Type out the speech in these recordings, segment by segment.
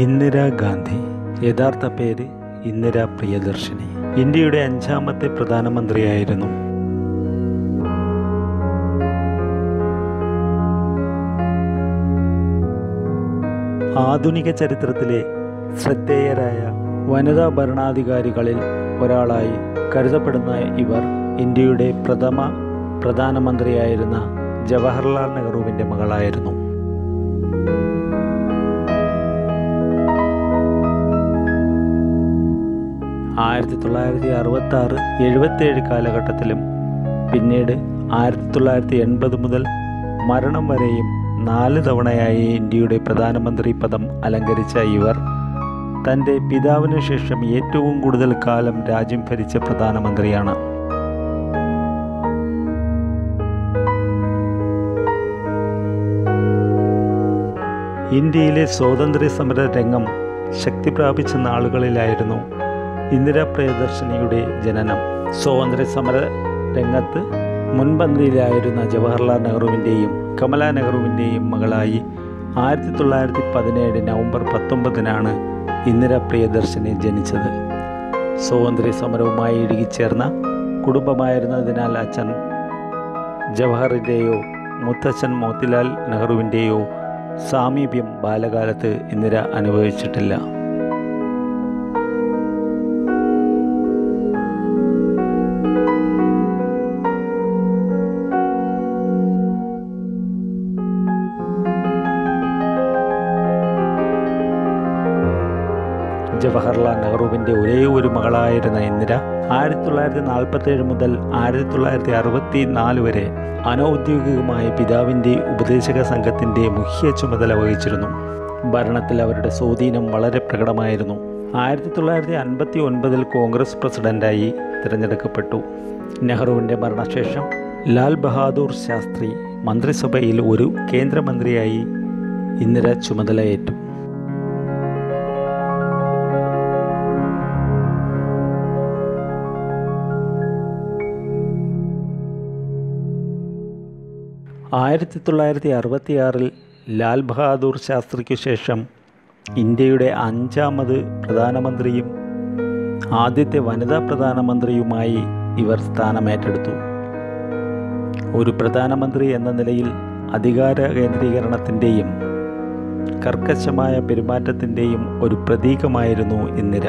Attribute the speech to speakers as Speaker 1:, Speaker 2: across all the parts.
Speaker 1: ഇന്ദിരാഗാന്ധി യഥാർത്ഥ പേര് ഇന്ദിര പ്രിയദർശിനി ഇന്ത്യയുടെ അഞ്ചാമത്തെ പ്രധാനമന്ത്രിയായിരുന്നു ആധുനിക ചരിത്രത്തിലെ ശ്രദ്ധേയരായ വനിതാ ഭരണാധികാരികളിൽ ഒരാളായി കരുതപ്പെടുന്ന ഇവർ ഇന്ത്യയുടെ പ്രഥമ പ്രധാനമന്ത്രിയായിരുന്ന ജവഹർലാൽ നെഹ്റുവിൻ്റെ മകളായിരുന്നു ആയിരത്തി തൊള്ളായിരത്തി അറുപത്തി ആറ് എഴുപത്തേഴ് കാലഘട്ടത്തിലും പിന്നീട് ആയിരത്തി തൊള്ളായിരത്തി എൺപത് മുതൽ മരണം വരെയും നാല് തവണയായി ഇന്ത്യയുടെ പ്രധാനമന്ത്രി പദം അലങ്കരിച്ച ഇവർ തൻ്റെ പിതാവിനു ശേഷം ഏറ്റവും കൂടുതൽ കാലം രാജ്യം ഭരിച്ച പ്രധാനമന്ത്രിയാണ് ഇന്ത്യയിലെ സ്വാതന്ത്ര്യ സമര രംഗം ശക്തി പ്രാപിച്ച നാളുകളിലായിരുന്നു ഇന്ദിരാ പ്രിയദർശിനിയുടെ ജനനം സ്വാതന്ത്ര്യ സമര രംഗത്ത് മുൻപന്തിയിലായിരുന്ന ജവഹർലാൽ നെഹ്റുവിൻ്റെയും കമല നെഹ്റുവിൻ്റെയും മകളായി ആയിരത്തി തൊള്ളായിരത്തി പതിനേഴ് നവംബർ പത്തൊമ്പതിനാണ് ഇന്ദിര പ്രിയദർശിനി ജനിച്ചത് സ്വാതന്ത്ര്യ സമരവുമായി ഇഴുകിച്ചേർന്ന കുടുംബമായിരുന്നതിനാൽ അച്ഛൻ ജവഹറിൻ്റെയോ മുത്തച്ഛൻ മോത്തിലാൽ നെഹ്റുവിൻ്റെയോ സാമീപ്യം ബാലകാലത്ത് ഇന്ദിര അനുഭവിച്ചിട്ടില്ല ജവഹർലാൽ നെഹ്റുവിൻ്റെ ഒരേ ഒരു മകളായിരുന്ന ഇന്ദിര ആയിരത്തി തൊള്ളായിരത്തി നാൽപ്പത്തേഴ് മുതൽ ആയിരത്തി തൊള്ളായിരത്തി അറുപത്തി നാല് വരെ അനൗദ്യോഗികമായ പിതാവിൻ്റെ ഉപദേശക സംഘത്തിൻ്റെ മുഖ്യ ചുമതല വഹിച്ചിരുന്നു ഭരണത്തിൽ അവരുടെ സ്വാധീനം വളരെ പ്രകടമായിരുന്നു ആയിരത്തി തൊള്ളായിരത്തി അൻപത്തി ഒൻപതിൽ കോൺഗ്രസ് പ്രസിഡന്റായി തിരഞ്ഞെടുക്കപ്പെട്ടു നെഹ്റുവിൻ്റെ മരണശേഷം ലാൽ ബഹാദൂർ ശാസ്ത്രി മന്ത്രിസഭയിൽ ഒരു കേന്ദ്രമന്ത്രിയായി ഇന്ദിര ചുമതലയേറ്റു ആയിരത്തി തൊള്ളായിരത്തി അറുപത്തിയാറിൽ ലാൽ ബഹാദൂർ ശാസ്ത്രിക്കു ശേഷം ഇന്ത്യയുടെ അഞ്ചാമത് പ്രധാനമന്ത്രിയും ആദ്യത്തെ വനിതാ പ്രധാനമന്ത്രിയുമായി ഇവർ സ്ഥാനമേറ്റെടുത്തു ഒരു പ്രധാനമന്ത്രി എന്ന നിലയിൽ അധികാര കേന്ദ്രീകരണത്തിൻ്റെയും കർക്കശമായ പെരുമാറ്റത്തിൻ്റെയും ഒരു പ്രതീകമായിരുന്നു ഇന്ദിര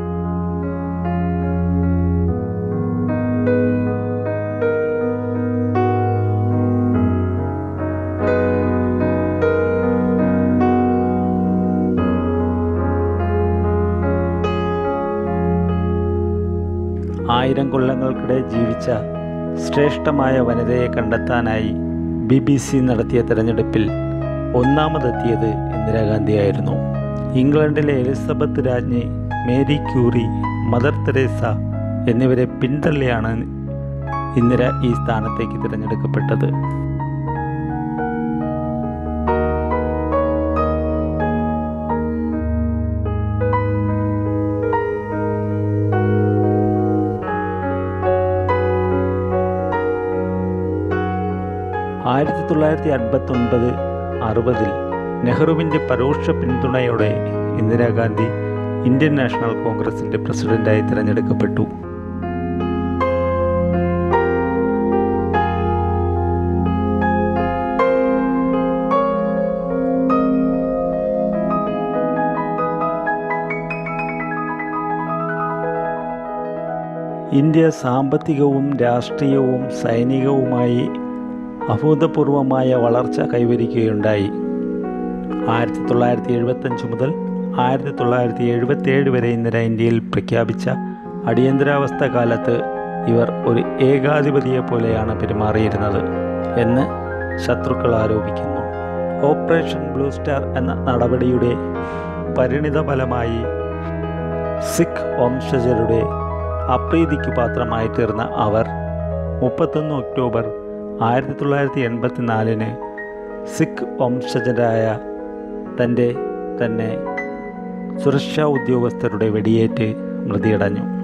Speaker 1: ആയിരം കൊല്ലങ്ങൾക്കിടെ ജീവിച്ച ശ്രേഷ്ഠമായ വനിതയെ കണ്ടെത്താനായി ബി ബി സി നടത്തിയ തെരഞ്ഞെടുപ്പിൽ ഒന്നാമതെത്തിയത് ഇന്ദിരാഗാന്ധിയായിരുന്നു ഇംഗ്ലണ്ടിലെ എലിസബത്ത് രാജ്ഞി മേരി ക്യൂറി മദർ തെരേസ എന്നിവരെ പിന്തള്ളിയാണ് ഇന്ദിര ഈ സ്ഥാനത്തേക്ക് തിരഞ്ഞെടുക്കപ്പെട്ടത് ആയിരത്തി തൊള്ളായിരത്തി അൻപത്തി ഒൻപത് അറുപതിൽ നെഹ്റുവിൻ്റെ പരോക്ഷ പിന്തുണയോടെ ഇന്ദിരാഗാന്ധി ഇന്ത്യൻ നാഷണൽ കോൺഗ്രസിൻ്റെ പ്രസിഡന്റായി തിരഞ്ഞെടുക്കപ്പെട്ടു ഇന്ത്യ സാമ്പത്തികവും രാഷ്ട്രീയവും സൈനികവുമായി അഭൂതപൂർവമായ വളർച്ച കൈവരിക്കുകയുണ്ടായി ആയിരത്തി തൊള്ളായിരത്തി എഴുപത്തഞ്ച് മുതൽ ആയിരത്തി തൊള്ളായിരത്തി എഴുപത്തേഴ് വരെ ഇന്ദിര ഇന്ത്യയിൽ പ്രഖ്യാപിച്ച അടിയന്തരാവസ്ഥ കാലത്ത് ഇവർ ഒരു ഏകാധിപതിയെ പോലെയാണ് പെരുമാറിയിരുന്നത് എന്ന് ശത്രുക്കൾ ആരോപിക്കുന്നു ഓപ്പറേഷൻ ബ്ലൂ സ്റ്റാർ എന്ന നടപടിയുടെ പരിണിത ഫലമായി സിഖ് വംശജരുടെ അപ്രീതിക്ക് പാത്രമായി തീർന്ന അവർ മുപ്പത്തൊന്ന് ഒക്ടോബർ ആയിരത്തി തൊള്ളായിരത്തി എൺപത്തി നാലിന് സിഖ് വംശജരായ തൻ്റെ തന്നെ സുരക്ഷാ ഉദ്യോഗസ്ഥരുടെ വെടിയേറ്റ് മൃതിയടഞ്ഞു